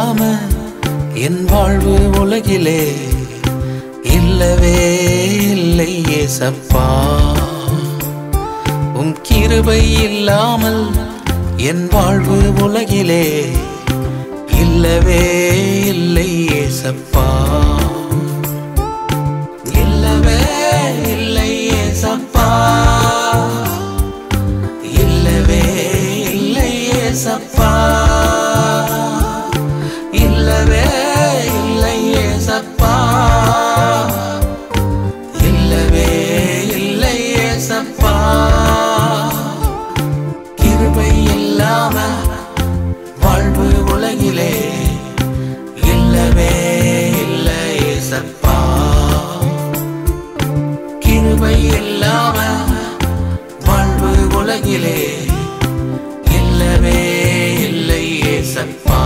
இல்லாம என் வாழ்வு உலகிலே இல்லவே இல்லை ஏசப்பா உம் கிருபை இல்லாமல் என் வாழ்வு உலகிலே இல்லவே இல்லை ஏசப்பா இல்லவே இல்லை ஏசப்பா இல்லவே இல்லை ஏசப்பா இல்லவே இல்லை ஏசப்பா இல்லவே இல்லை ஏசப்பா கிருபை இல்லாம வாழ்வு உலகிலே இல்லவே இல்லை ஏசப்பா கிருபை இல்லாம வாழ்வு உலகிலே இல்லவே இல்லை ஏசப்பா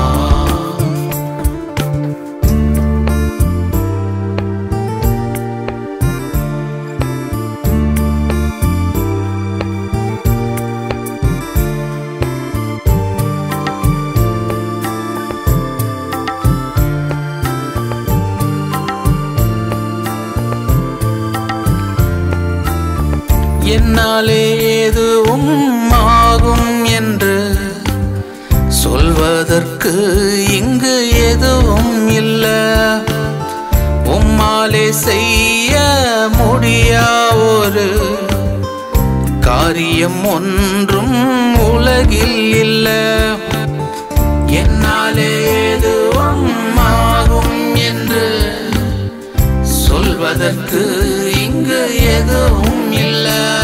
என்னாலே எதுவும் ஆகும் என்று சொல்வதற்கு இங்கு எதுவும் இல்ல உம்மாலே செய்ய முடியா ஒரு காரியம் ஒன்றும் உலகில் இல்ல என்னாலே எதுவும் ஆகும் என்று சொல்வதற்கு இங்கு எதுவும் இல்ல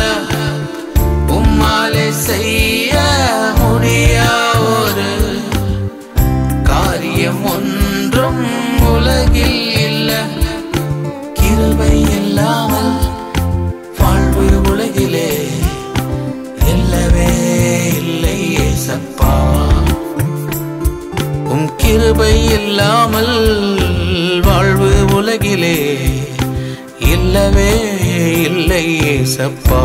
உம்மாலே செய்ய முடியா ஒரு காரியம் ஒன்றும் உலகில் இல்ல கிருபை இல்லாமல் வாழ்வு உலகிலே இல்லவே இல்லை ஏசப்பா உம் கிருபை இல்லாமல் வாழ்வு உலகிலே இல்லவே இல்லை ஏசப்பா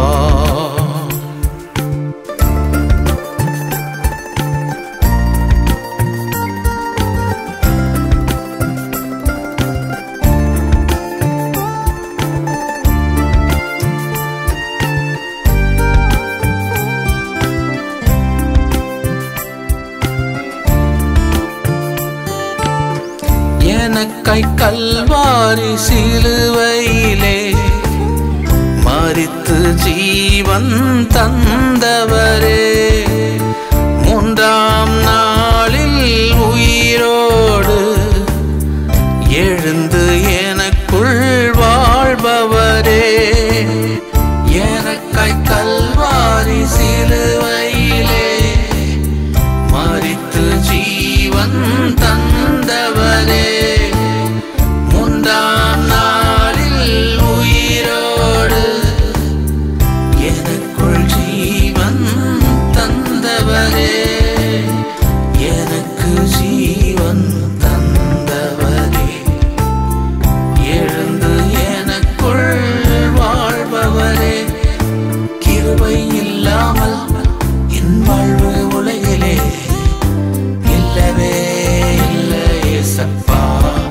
எனக்காய் கல்வாரி சிலுவையிலே மறித்து ஜீவன் தந்தவரே மூன்றாம் நாளில் உயிரோடு எழுந்து எனக்குள் வாழ்பவரே எனக்காய் கல்வாரி சிலுவையிலே மறித்து ஜீவன் தந்தவரே முந்தாம் நாளில் உயிரோடு எனக்குள் ஜீவன் தந்தவரே எனக்கு ஜீவன் தந்தவரே எழுந்து எனக்குள் வாழ்பவரே கிருபை இல்லாமல் என் வாழ்வு உலகிலே இல்லவே இல்லை ஏசப்பா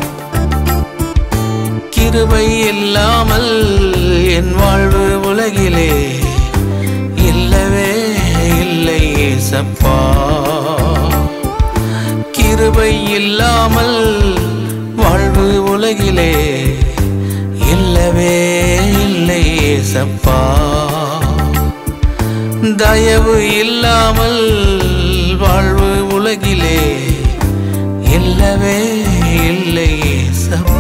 கிருபை இல்லாமல் என் வாழ்வு உலகிலே இல்லவே இல்லை ஏசப்பா கிருபை இல்லாமல் வாழ்வு உலகிலே இல்லவே இல்லை ஏசப்பா தயவு இல்லாமல் வாழ்வு உலகிலே இல்லவே இல்லை ஏசப்பா